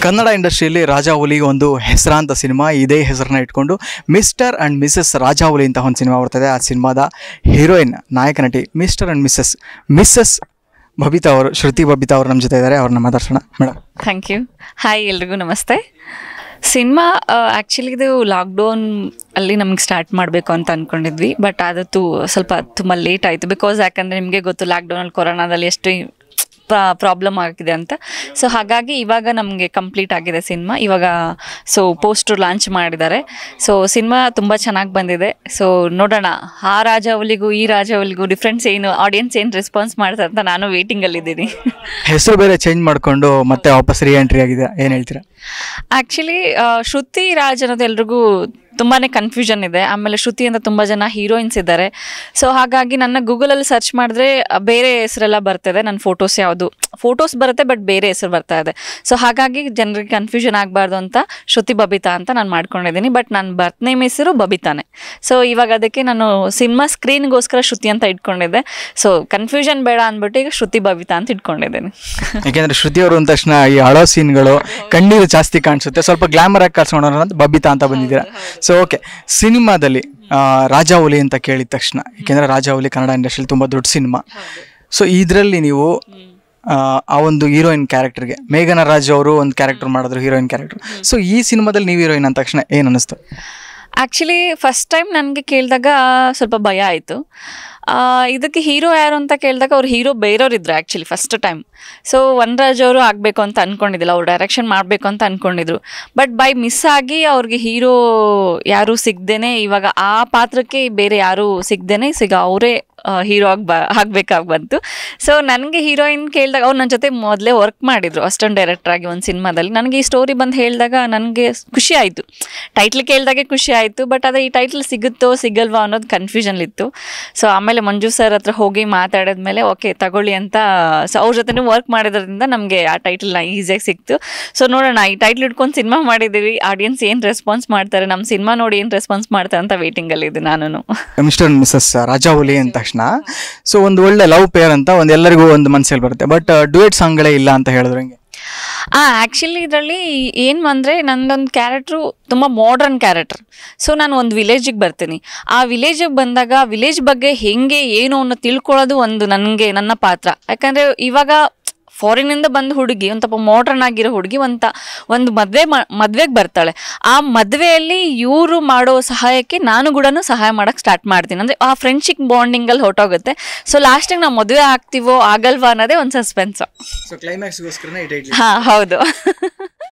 ಕನ್ನಡ ಇಂಡಸ್ಟ್ರಿಯಲ್ಲಿ ರಾಜಾಹುಲಿ ಒಂದು ಹೆಸರಾಂತ ಸಿನಿಮಾ ಇದೇ ಹೆಸರನ್ನ ಇಟ್ಕೊಂಡು ಮಿಸ್ಟರ್ ಆ್ಯಂಡ್ ಮಿಸಸ್ ರಾಜಾಹುಲಿ ಅಂತ ಒಂದು ಸಿನಿಮಾ ಬರ್ತದೆ ಆ ಸಿನಿಮಾದ ಹೀರೋಯಿನ್ ನಾಯಕ ನಟಿ Mr and Mrs Mrs Babita ಅವರು ಶ್ರುತಿ ಬಬಿತಾ ಅವರು ನಮ್ಮ ಜೊತೆ ಇದ್ದಾರೆ ಅವ್ರನ್ನ ಮಾತಾಡ್ಸೋಣ ಮೇಡಮ್ ಥ್ಯಾಂಕ್ ಯು ಹಾಯ್ ಎಲ್ರಿಗೂ ನಮಸ್ತೆ ಸಿನಿಮಾ ಆ್ಯಕ್ಚುಲಿ ಇದು ಲಾಕ್ಡೌನ್ ಅಲ್ಲಿ ನಮ್ಗೆ ಸ್ಟಾರ್ಟ್ ಮಾಡಬೇಕು ಅಂತ ಅಂದ್ಕೊಂಡಿದ್ವಿ ಬಟ್ ಅದು ಸ್ವಲ್ಪ ತುಂಬ ಲೇಟ್ ಆಯಿತು ಬಿಕಾಸ್ ಯಾಕಂದರೆ ನಿಮಗೆ ಗೊತ್ತು ಲಾಕ್ಡೌನಲ್ಲಿ ಕೊರೋನಾದಲ್ಲಿ ಎಷ್ಟು ಪ್ರಾಬ್ಲಮ್ ಆಗಿದೆ ಅಂತ ಸೊ ಹಾಗಾಗಿ ಇವಾಗ ನಮಗೆ ಕಂಪ್ಲೀಟ್ ಆಗಿದೆ ಸಿನಿಮಾ ಇವಾಗ ಸೊ ಪೋಸ್ಟರ್ ಲಾಂಚ್ ಮಾಡಿದ್ದಾರೆ ಸೊ ಸಿನಿಮಾ ತುಂಬ ಚೆನ್ನಾಗಿ ಬಂದಿದೆ ಸೊ ನೋಡೋಣ ಆ ರಾಜವಲಿಗೂ ಈ ರಾಜವಲಿಗೂ ಡಿಫ್ರೆನ್ಸ್ ಏನು ಆಡಿಯನ್ಸ್ ಏನು ರೆಸ್ಪಾನ್ಸ್ ಮಾಡ್ತಾರೆ ಅಂತ ನಾನು ವೇಟಿಂಗಲ್ಲಿದ್ದೀನಿ ಹೆಸರು ಬೇರೆ ಚೇಂಜ್ ಮಾಡಿಕೊಂಡು ಮತ್ತೆ ವಾಪಸ್ ರೀ ಎಂಟ್ರಿ ಆಗಿದೆ ಏನು ಹೇಳ್ತೀರಾ ಆ್ಯಕ್ಚುಲಿ ಶ್ರುತಿ ರಾಜ್ ಅನ್ನೋದು ಎಲ್ರಿಗೂ ತುಂಬಾ ಕನ್ಫ್ಯೂಷನ್ ಇದೆ ಆಮೇಲೆ ಶ್ರುತಿ ಅಂತ ತುಂಬ ಜನ ಹೀರೋಯಿನ್ಸ್ ಇದ್ದಾರೆ ಸೊ ಹಾಗಾಗಿ ನನ್ನ ಗೂಗಲಲ್ಲಿ ಸರ್ಚ್ ಮಾಡಿದ್ರೆ ಆ, ಬೇರೆ ಹೆಸರೆಲ್ಲ ಬರ್ತದೆ ನನ್ನ ಫೋಟೋಸ್ ಯಾವುದು ಫೋಟೋಸ್ ಬರುತ್ತೆ ಬಟ್ ಬೇರೆ ಹೆಸರು ಬರ್ತಾ ಇದೆ ಸೊ ಹಾಗಾಗಿ ಜನರಿಗೆ ಕನ್ಫ್ಯೂಷನ್ ಆಗಬಾರ್ದು ಅಂತ ಶ್ರುತಿ ಬಬಿತಾ ಅಂತ ನಾನು ಮಾಡ್ಕೊಂಡಿದ್ದೀನಿ ಬಟ್ ನನ್ನ ಬರ್ತ್ ನೇಮ್ ಹೆಸರು ಬಬಿತಾನೆ ಸೊ ಇವಾಗ ಅದಕ್ಕೆ ನಾನು ಸಿನಿಮಾ ಸ್ಕ್ರೀನ್ಗೋಸ್ಕರ ಶ್ರುತಿ ಅಂತ ಇಟ್ಕೊಂಡಿದ್ದೆ ಸೊ ಕನ್ಫ್ಯೂಷನ್ ಬೇಡ ಅಂದ್ಬಿಟ್ಟು ಈಗ ಶ್ರುತಿ ಬಬಿತಾ ಅಂತ ಇಟ್ಕೊಂಡಿದ್ದೀನಿ ಯಾಕೆಂದ್ರೆ ಶ್ರುತಿ ಅವರು ಅಂದ ತಕ್ಷಣ ಈ ಹಳೋ ಸೀನ್ಗಳು ಕಣ್ಣೀರು ಜಾಸ್ತಿ ಕಾಣಿಸುತ್ತೆ ಸ್ವಲ್ಪ ಗ್ಲಾಮರ್ ಆಗಿ ಕಾಣಿಸ್ಕೊಂಡ್ರ ಅಂತ ಬಬಿತಾ ಅಂತ ಬಂದಿದ್ದೀರಾ ಸೊ ಓಕೆ ಸಿನಿಮಾದಲ್ಲಿ ಆ, ರಾಜಾಹುಲಿ ಅಂತ ಕೇಳಿದ ತಕ್ಷಣ ಯಾಕೆಂದ್ರೆ ರಾಜಾಹುಲಿ ಕನ್ನಡ ಇಂಡಸ್ಟ್ರಿಯಲ್ಲಿ ತುಂಬ ದೊಡ್ಡ ಸಿನಿಮಾ ಸೊ ಇದರಲ್ಲಿ ನೀವು ಆ, ಆ ಒಂದು ಹೀರೋಯಿನ್ ಕ್ಯಾರೆಕ್ಟರ್ಗೆ ಮೇಘನ ರಾಜ್ ಅವರು ಒಂದು ಕ್ಯಾರೆಕ್ಟರ್ ಮಾಡಿದ್ರು ಹೀರೋಯಿನ್ ಕ್ಯಾರೆಕ್ಟರ್ ಸೊ ಈ ಸಿನಿಮಾದಲ್ಲಿ ನೀವು ಹೀರೋಯಿನ್ ಅಂದ ತಕ್ಷಣ ಏನು ಅನ್ನಿಸ್ತು ಆ್ಯಕ್ಚುಲಿ ಫಸ್ಟ್ ಟೈಮ್ ನನಗೆ ಕೇಳಿದಾಗ ಸ್ವಲ್ಪ ಭಯ ಆಯಿತು ಇದಕ್ಕೆ ಹೀರೋ ಯಾರು ಅಂತ ಕೇಳಿದಾಗ ಅವ್ರು ಹೀರೋ ಬೇರೆಯವ್ರು ಇದ್ರು actually first time so Vanaraj ಅವರು ಆಗಬೇಕು ಅಂತ ಅಂದ್ಕೊಂಡಿದ್ದಿಲ್ಲ ಅವ್ರು ಡೈರೆಕ್ಷನ್ ಮಾಡಬೇಕು ಅಂತ ಅಂದ್ಕೊಂಡಿದ್ರು ಬಟ್ ಬೈ ಮಿಸ್ ಆಗಿ ಅವ್ರಿಗೆ ಹೀರೋ ಯಾರೂ ಸಿಗ್ದೇನೆ ಇವಾಗ ಆ ಪಾತ್ರಕ್ಕೆ ಬೇರೆ ಯಾರೂ ಸಿಗ್ದೇನೆ ಸಿಗ ಅವರೇ ಹೀರೋ ಆಗಿ ಬ ಆಗ್ಬೇಕಾಗಿ ಬಂತು ಸೊ ನನಗೆ ಹೀರೋಯಿನ್ ಕೇಳಿದಾಗ ಅವ್ರು ನನ್ನ ಜೊತೆ ಮೊದಲೇ ವರ್ಕ್ ಮಾಡಿದ್ರು ಅಸ್ಟೆಂಟ್ ಡೈರೆಕ್ಟರ್ ಆಗಿ ಒಂದು ಸಿನಿಮಾದಲ್ಲಿ ನನಗೆ ಈ ಸ್ಟೋರಿ ಬಂದು ಹೇಳಿದಾಗ ನನಗೆ ಖುಷಿ ಆಯಿತು ಟೈಟ್ಲ್ ಕೇಳಿದಾಗೆ ಖುಷಿ ಆಯಿತು ಬಟ್ ಅದೇ ಈ ಟೈಟ್ಲ್ ಸಿಗುತ್ತೋ ಸಿಗಲ್ವಾ ಅನ್ನೋದು ಕನ್ಫ್ಯೂಷನ್ ಇತ್ತು ಸೊ ಆಮೇಲೆ ಮಂಜು ಸರ್ ಹತ್ರ ಹೋಗಿ ಮಾತಾಡಿದ್ಮೇಲೆ ಓಕೆ ತಗೊಳ್ಳಿ ಅಂತ ಸೊ ಅವ್ರ ಜೊತೆ ವರ್ಕ್ ಮಾಡಿದ್ರಿಂದ ನಮಗೆ ಆ ಟೈಟಲ್ನ ಈಸಿಯಾಗಿ ಸಿಕ್ತು ಸೊ ನೋಡೋಣ ಈ ಟೈಟ್ಲ್ ಇಟ್ಕೊಂಡು ಸಿನಿಮಾ ಮಾಡಿದ್ದೀವಿ ಆಡಿಯನ್ಸ್ ಏನು ರೆಸ್ಪಾನ್ಸ್ ಮಾಡ್ತಾರೆ ನಮ್ಮ ಸಿನಿಮಾ ನೋಡಿ ಏನು ರೆಸ್ಪಾನ್ಸ್ ಮಾಡ್ತಾರೆ ಅಂತ ವೇಟಿಂಗಲ್ಲಿದ್ದೆ ನಾನು ಮಿಸ್ಟರ್ ಅಂಡ್ ಮಿಸಸ್ ರಾಜಾಹುಲಿ ಅಂದ ತಕ್ಷಣ ಸೊ ಒಂದು ಒಳ್ಳೆ ಲವ್ ಪೇರ್ ಅಂತ ಒಂದು ಎಲ್ಲರಿಗೂ ಒಂದು ಮನಸ್ಸಲ್ಲಿ ಬರುತ್ತೆ ಬಟ್ ಡುಯೆಟ್ ಸಾಂಗ್ಗಳೇ ಇಲ್ಲ ಅಂತ ಹೇಳಿದ್ರು ಹಿಂಗೆ ಆ ಆ್ಯಕ್ಚುಲಿ ಇದರಲ್ಲಿ ಏನು ಅಂದರೆ ನಂದೊಂದು ಕ್ಯಾರೆಕ್ಟ್ರು ತುಂಬ ಮಾಡ್ರನ್ ಕ್ಯಾರೆಕ್ಟರ್ ಸೊ ನಾನು ಒಂದು ವಿಲೇಜಿಗೆ ಬರ್ತೀನಿ ಆ ವಿಲೇಜಿಗೆ ಬಂದಾಗ ವಿಲೇಜ್ ಬಗ್ಗೆ ಹೆಂಗೆ ಏನು ಅನ್ನೋ ತಿಳ್ಕೊಳ್ಳೋದು ಒಂದು ನನಗೆ ನನ್ನ ಪಾತ್ರ ಯಾಕಂದರೆ ಇವಾಗ ಫಾರಿನಿಂದ ಬಂದ ಹುಡುಗಿ ಒಂದು ಸ್ವಲ್ಪ ಮಾಡ್ರನ್ ಆಗಿರೋ ಹುಡುಗಿ ಒಂತ ಒಂದು ಮದುವೆ ಮದುವೆಗೆ ಬರ್ತಾಳೆ ಆ ಮದುವೆಯಲ್ಲಿ ಇವರು ಮಾಡೋ ಸಹಾಯಕ್ಕೆ ನಾನು ಕೂಡ ಸಹಾಯ ಮಾಡೋಕ್ಕೆ ಸ್ಟಾರ್ಟ್ ಮಾಡ್ತೀನಿ ಅಂದರೆ ಆ ಫ್ರೆಂಡ್ಶಿಪ್ ಬಾಂಡಿಂಗಲ್ಲಿ ಹೊರಟೋಗುತ್ತೆ ಸೊ ಲಾಸ್ಟಿಗೆ ನಾವು ಮದುವೆ ಆಗ್ತೀವೋ ಆಗಲ್ವಾ ಅನ್ನೋದೇ ಒಂದು ಸಸ್ಪೆನ್ಸು ಸೊ ಕ್ಲೈಮ್ಯಾಕ್ಸ್ಗೋಸ್ಕರನೇ ಈ ಹಾಂ ಹೌದು